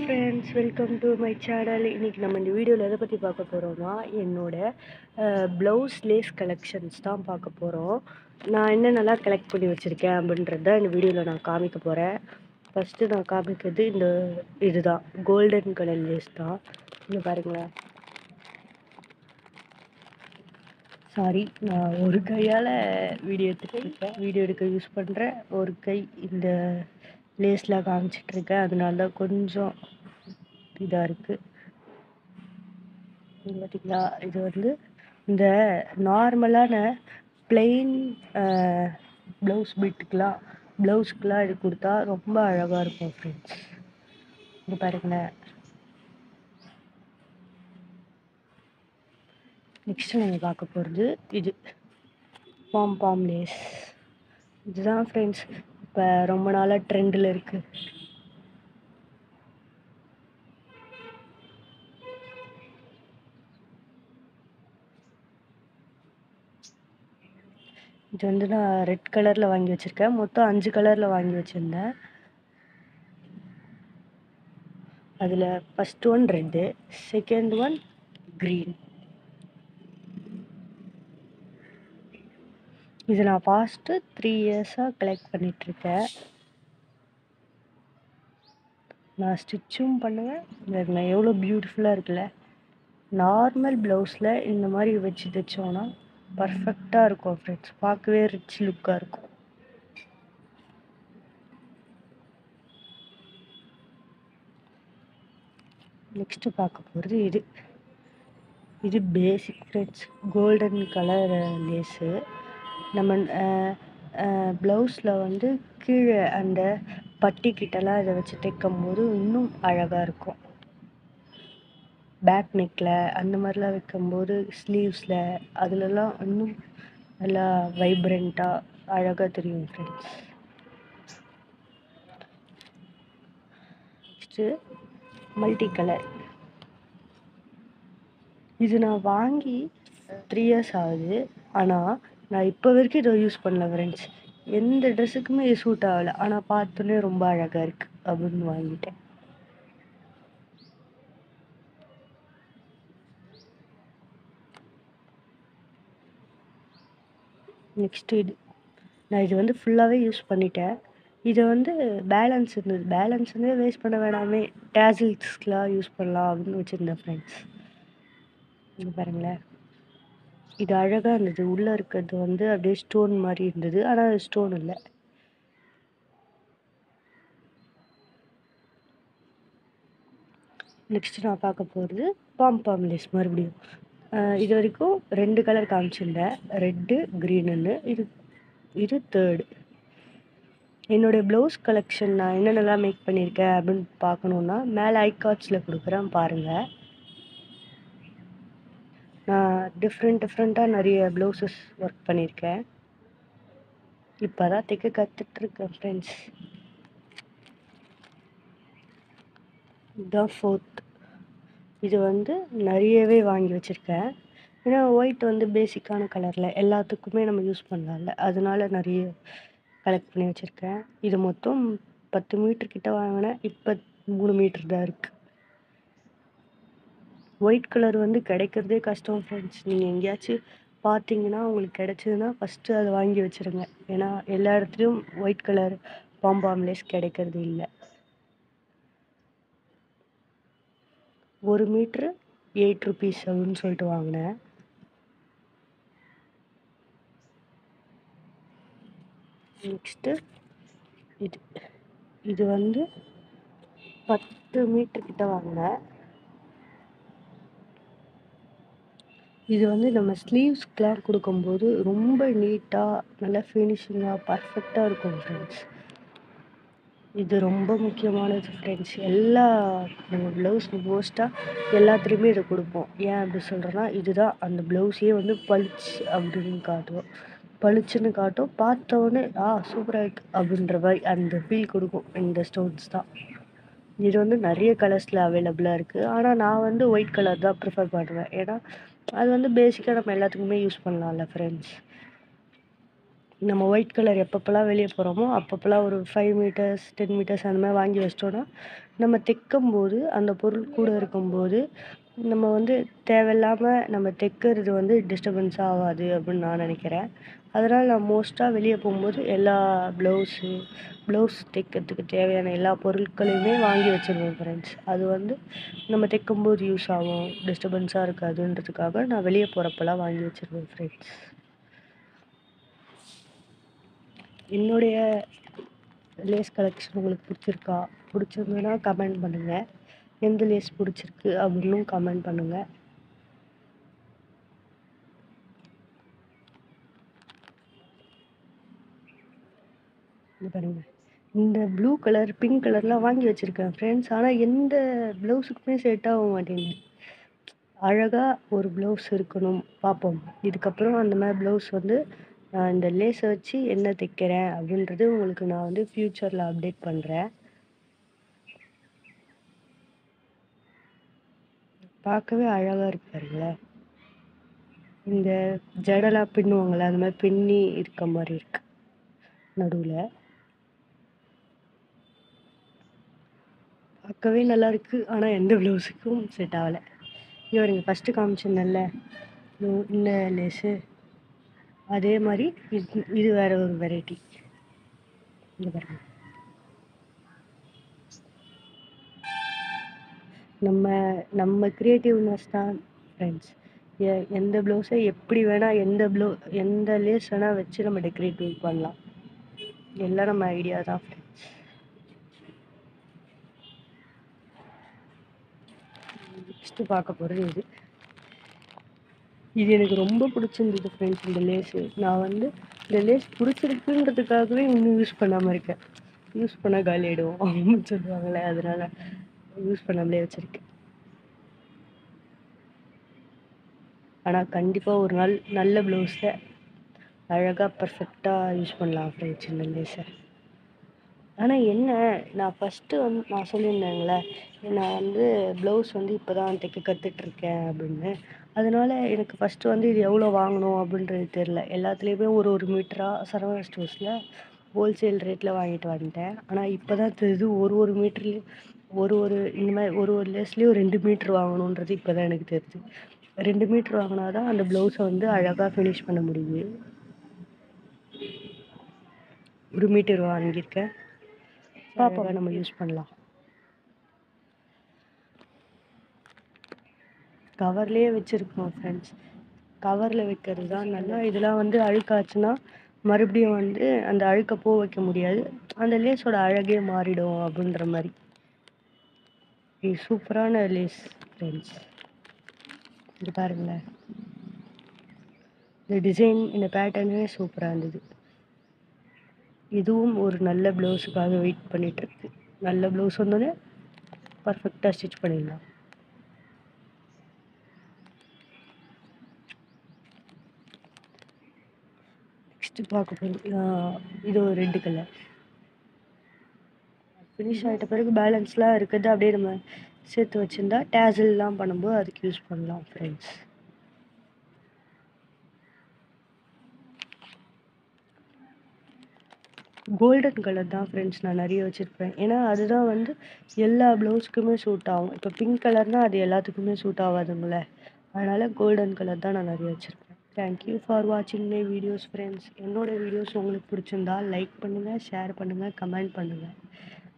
friends welcome to my channel இன்றைக்கி நம்ம இந்த வீடியோவில் எதை பற்றி பார்க்க போகிறோம்னா என்னோட ப்ளவுஸ் லேஸ் கலெக்ஷன்ஸ் தான் பார்க்க போகிறோம் நான் என்னென்னலாம் கலெக்ட் பண்ணி வச்சுருக்கேன் அப்படின்றத இந்த வீடியோவில் நான் காமிக்க போகிறேன் ஃபஸ்ட்டு நான் காமிக்கிறது இந்த இதுதான் கோல்டன் கலர் லேஸ் தான் இங்கே பாருங்களேன் சாரி நான் ஒரு கையால் வீடியோ எடுத்துகிட்டு இருக்கேன் வீடியோ எடுக்க யூஸ் பண்ணுறேன் ஒரு கை இந்த லேஸில் காமிச்சிட்ருக்கேன் அதனால தான் கொஞ்சம் இதாக இருக்குது இது பார்த்தீங்களா இது வந்து இந்த நார்மலான பிளெயின் ப்ளவுஸ் பிட்டுக்கெலாம் ப்ளவுஸ்க்கெலாம் இது கொடுத்தா ரொம்ப அழகாக இருக்கும் ஃப்ரெண்ட்ஸ் இங்கே பாருங்களேன் நெக்ஸ்ட்டு நம்ம பார்க்க போகிறது இது பாம் பாம் லேஸ் இதுதான் ஃப்ரெண்ட்ஸ் இப்போ ரொம்ப நாளாக ட்ரெண்டில் இருக்குது இது வந்து நான் ரெட் கலரில் வாங்கி வச்சுருக்கேன் மொத்தம் அஞ்சு கலரில் வாங்கி வச்சுருந்தேன் அதில் first one red second one green இது நான் ஃபாஸ்ட்டு த்ரீ இயர்ஸாக கலெக்ட் பண்ணிகிட்ருக்கேன் நான் ஸ்டிச்சும் பண்ணுவேன் நான் எவ்வளோ பியூட்டிஃபுல்லாக இருக்குல்ல நார்மல் ப்ளவுஸில் இந்த மாதிரி வச்சு தைச்சோன்னா பர்ஃபெக்டாக இருக்கும் ஃப்ரெண்ட்ஸ் பார்க்கவே ரிச் லுக்காக இருக்கும் நெக்ஸ்ட்டு பார்க்க போகிறது இது இது basic friends golden colour lace நம்ம ப்ளவுஸில் வந்து கீழே அந்த பட்டி கிட்டலாம் இதை வச்சு தைக்கும் போது இன்னும் அழகாக இருக்கும் பேக் நெக்கில் அந்த மாதிரிலாம் வைக்கும்போது ஸ்லீவ்ஸில் அதுலலாம் இன்னும் நல்லா வைப்ரண்ட்டாக அழகாக தெரியும் ஃப்ரெண்ட்ஸ் நெக்ஸ்ட்டு மல்டி கலர் இது நான் வாங்கி த்ரீ இயர்ஸ் ஆகுது ஆனால் நான் இப்போ வரைக்கும் இதை யூஸ் பண்ணல ஃப்ரெண்ட்ஸ் எந்த ட்ரெஸ்ஸுக்குமே இது சூட் ஆகலை ஆனால் பார்த்தோன்னே ரொம்ப அழகாக இருக்குது அப்படின்னு வாங்கிட்டேன் நெக்ஸ்ட்டு இது நான் இது வந்து ஃபுல்லாகவே யூஸ் பண்ணிட்டேன் இதை வந்து பேலன்ஸ் இருந்தது பேலன்ஸ் வந்து வேஸ்ட் பண்ண வேணாமே டேசில்ஸ்க்கெலாம் யூஸ் பண்ணலாம் அப்படின்னு வச்சுருந்தேன் ஃப்ரெண்ட்ஸ் இங்கே பாருங்களேன் இது அழகாக இருந்தது உள்ளே இருக்கிறது வந்து அப்படியே ஸ்டோன் மாதிரி இருந்தது ஆனால் அது ஸ்டோன் இல்லை நெக்ஸ்ட் நான் பார்க்க போகிறது பாம் பாம் லேஸ் மறுபடியும் இது வரைக்கும் ரெண்டு கலர் காமிச்சிருந்தேன் ரெட்டு க்ரீனுன்னு இது இது தேர்டு என்னுடைய ப்ளவுஸ் கலெக்ஷன் நான் என்னென்னலாம் மேக் பண்ணியிருக்கேன் அப்படின்னு பார்க்கணுன்னா மேலே ஐகார்ட்ஸில் கொடுக்குறேன் பாருங்கள் நான் டிஃப்ரெண்ட் டிஃப்ரெண்ட்டாக நிறைய ப்ளவுசஸ் ஒர்க் பண்ணியிருக்கேன் இப்போ தான் தைக்க கற்றுட்ருக்கேன் ஃப்ரெண்ட்ஸ் இதுதான் ஃபோர்த் இது வந்து நிறையவே வாங்கி வச்சுருக்கேன் ஏன்னா ஒயிட் வந்து பேசிக்கான கலரில் எல்லாத்துக்குமே நம்ம யூஸ் பண்ணலாம்ல அதனால நிறைய கலெக்ட் பண்ணி வச்சுருக்கேன் இது மொத்தம் பத்து மீட்டர் கிட்ட வாங்கினேன் இப்போ மூணு மீட்டர் தான் இருக்குது ஒயிட் கலர் வந்து கிடைக்கிறதே கஷ்டம் ஃப்ரெண்ட்ஸ் நீங்கள் எங்கேயாச்சும் பார்த்தீங்கன்னா உங்களுக்கு கிடச்சிதுன்னா ஃபஸ்ட்டு அதை வாங்கி வச்சுருங்க ஏன்னா எல்லா இடத்துலையும் ஒயிட் கலர் பாம்பாம் லேஸ் கிடைக்கிறது இல்லை ஒரு மீட்ரு எயிட் ருபீஸ் அப்படின்னு சொல்லிட்டு வாங்கினேன் நெக்ஸ்ட்டு இது இது வந்து பத்து மீட்டர் கிட்ட வாங்கினேன் இது வந்து நம்ம ஸ்லீவ்ஸ்க்கெலாம் கொடுக்கும்போது ரொம்ப நீட்டாக நல்லா ஃபினிஷிங்காக பர்ஃபெக்டாக இருக்கும் ஃப்ரெண்ட்ஸ் இது ரொம்ப முக்கியமானது ஃப்ரெண்ட்ஸ் எல்லா நம்ம ப்ளவுஸ் மோஸ்ட்டாக எல்லாத்துலேயுமே இதை கொடுப்போம் ஏன் அப்படி சொல்கிறேன்னா இதுதான் அந்த ப்ளவுஸையே வந்து பளிச்சு அப்படின்னு காட்டும் பளிச்சுன்னு காட்டும் பார்த்தோன்னே ஆ சூப்பராக இருக்கு அப்படின்ற மாதிரி அந்த ஃபீல் கொடுக்கும் இந்த ஸ்டோன்ஸ் தான் இது வந்து நிறைய கலர்ஸில் அவைலபிளாக இருக்குது ஆனால் நான் வந்து ஒயிட் கலர் தான் ப்ரிஃபர் பண்ணுவேன் ஏன்னா அது வந்து பேசிக்காக நம்ம எல்லாத்துக்குமே யூஸ் பண்ணலாம்ல ஃப்ரெண்ட்ஸ் நம்ம ஒயிட் கலர் எப்பப்போலாம் வெளியே போகிறோமோ அப்பப்போலாம் ஒரு ஃபைவ் மீட்டர்ஸ் டென் மீட்டர்ஸ் அந்த மாதிரி வாங்கி வச்சிட்டோன்னா நம்ம தைக்கும்போது அந்த பொருள் கூட இருக்கும்போது நம்ம வந்து தேவையில்லாமல் நம்ம தைக்கிறது வந்து டிஸ்டர்பன்ஸ் ஆகாது அப்படின்னு நான் நினைக்கிறேன் அதனால் நான் மோஸ்ட்டாக வெளியே போகும்போது எல்லா ப்ளவுஸு ப்ளவுஸ் தைக்கிறதுக்கு தேவையான எல்லா பொருட்களையுமே வாங்கி வச்சிருவேன் ஃப்ரெண்ட்ஸ் அது வந்து நம்ம தைக்கும்போது யூஸ் ஆகும் டிஸ்டர்பன்ஸாக இருக்காதுன்றதுக்காக நான் வெளியே போகிறப்பெல்லாம் வாங்கி வச்சிருவேன் ஃப்ரெண்ட்ஸ் என்னுடைய லேஸ் கலெக்ஷன் உங்களுக்கு பிடிச்சிருக்கா பிடிச்சிருந்ததுன்னா கமெண்ட் பண்ணுங்கள் எந்த லேஸ் பிடிச்சிருக்கு அப்படின்னும் கமெண்ட் பண்ணுங்கள் இது பாருங்க இந்த ப்ளூ கலர் பிங்க் கலர்லாம் வாங்கி வச்சுருக்கேன் ஃப்ரெண்ட்ஸ் ஆனால் எந்த ப்ளவுஸுக்குமே செட் ஆக மாட்டேங்குது அழகாக ஒரு ப்ளவுஸ் இருக்கணும் பார்ப்போம் இதுக்கப்புறம் அந்த மாதிரி ப்ளவுஸ் வந்து நான் இந்த லேஸை வச்சு என்ன தைக்கிறேன் அப்படின்றது உங்களுக்கு நான் வந்து ஃப்யூச்சரில் அப்டேட் பண்ணுறேன் பார்க்கவே அழகாக இருக்கு பாருங்களேன் இந்த ஜடலாம் பின்னுவாங்கள்ல அந்த மாதிரி பின்னி இருக்க மாதிரி இருக்கு நடுவில் பார்க்கவே நல்லா இருக்கு ஆனால் எந்த ப்ளவுஸுக்கும் செட் ஆகலை இங்கே பாருங்க ஃபஸ்ட்டு காமிச்சிருந்தேன்ல இதோ இந்த லேஸு அதே மாதிரி இது இது வேற ஒரு வெரைட்டி இங்கே பாருங்க நம்ம நம்ம க்ரியேட்டிவ்னஸ் தான் ஃப்ரெண்ட்ஸ் எந்த ப்ளவுஸை எப்படி வேணால் எந்த ப்ளவு எந்த லேஸ் வேணால் வச்சு நம்ம டெக்கரேட்டிவ் பண்ணலாம் எல்லாம் நம்ம ஐடியா தான் ஃப்ரெண்ட்ஸ் நெக்ஸ்ட்டு பார்க்க போகிறது இது இது எனக்கு ரொம்ப பிடிச்சிருந்தது ஃப்ரெண்ட்ஸ் இந்த லேஸு நான் வந்து இந்த லேஸ் பிடிச்சிருக்குன்றதுக்காகவே இன்னும் யூஸ் பண்ணாமல் இருக்கேன் யூஸ் பண்ணால் காலி ஆகிடும் அப்படின்னு சொல்லுவாங்கள்ல அதனால் யூஸ் பண்ணாமலே வச்சுருக்கேன் ஆனால் கண்டிப்பாக ஒரு நாள் நல்ல ப்ளவுஸில் அழகாக பர்ஃபெக்டாக யூஸ் பண்ணலாம் ஃப்ரெண்ட்ஸ் இந்த லேஸை ஆனால் என்ன நான் ஃபஸ்ட்டு வந்து நான் சொல்லியிருந்தேங்களே நான் வந்து ப்ளவுஸ் வந்து இப்போ தான் தைக்க கற்றுட்ருக்கேன் அப்படின்னு அதனால எனக்கு ஃபஸ்ட்டு வந்து இது எவ்வளோ வாங்கணும் அப்படின்றது தெரில எல்லாத்துலேயுமே ஒரு ஒரு மீட்டராக சரவணா ஸ்டோர்ஸில் ஹோல்சேல் ரேட்டில் வாங்கிட்டு வந்துட்டேன் ஆனால் இப்போ தான் தெரியுது ஒரு ஒரு மீட்டர்லேயும் ஒரு ஒரு இந்த மாதிரி ஒரு ஒரு லேஸ்லேயும் ரெண்டு மீட்ரு வாங்கணுன்றது இப்போ தான் எனக்கு தெரியுது ரெண்டு மீட்ரு வாங்கினா தான் அந்த ப்ளவுஸை வந்து அழகாக ஃபினிஷ் பண்ண முடியுது ஒரு மீட்டர் வாங்கியிருக்கேன் பாப்பாவை நம்ம யூஸ் பண்ணலாம் கவர்லேயே வச்சுருக்கோம் ஃப்ரெண்ட்ஸ் கவரில் வைக்கிறது தான் நல்லா இதெல்லாம் வந்து அழுக்காச்சுன்னா மறுபடியும் வந்து அந்த அழுக்கை போக வைக்க முடியாது அந்த லேஸோட அழகே மாறிடும் அப்படின்ற மாதிரி இது சூப்பரான லேஸ் ஃப்ரெண்ட்ஸ் இது பாருங்களேன் இந்த டிசைன் இந்த பேட்டர்னே சூப்பராக இருந்தது இதுவும் ஒரு நல்ல ப்ளவுஸுக்காக வெயிட் பண்ணிகிட்ருக்கு நல்ல ப்ளவுஸ் வந்தோடனே பர்ஃபெக்டாக ஸ்டிச் பண்ணிடலாம் நெக்ஸ்ட்டு பார்க்க போகிறோம் இது ஒரு ரெட்டு கலர் ஃபினிஷ் ஆகிட்ட பிறகு பேலன்ஸ்லாம் இருக்கிறது அப்படியே நம்ம சேர்த்து வச்சுருந்தா டேசல்லாம் பண்ணும்போது அதுக்கு யூஸ் பண்ணலாம் ஃப்ரெண்ட்ஸ் கோல்டன் கலர் தான் ஃப்ரெண்ட்ஸ் நான் நிறைய வச்சுருப்பேன் ஏன்னா அதுதான் வந்து எல்லா ப்ளவுஸ்க்குமே சூட் ஆகும் இப்போ பிங்க் கலர்னால் அது எல்லாத்துக்குமே சூட் ஆகாதுங்களே அதனால் கோல்டன் கலர் தான் நான் நிறைய வச்சுருப்பேன் தேங்க்யூ ஃபார் வாட்சிங் மை வீடியோஸ் ஃப்ரெண்ட்ஸ் என்னோடய வீடியோஸ் உங்களுக்கு பிடிச்சிருந்தா லைக் பண்ணுங்கள் ஷேர் பண்ணுங்கள் கமெண்ட் பண்ணுங்கள்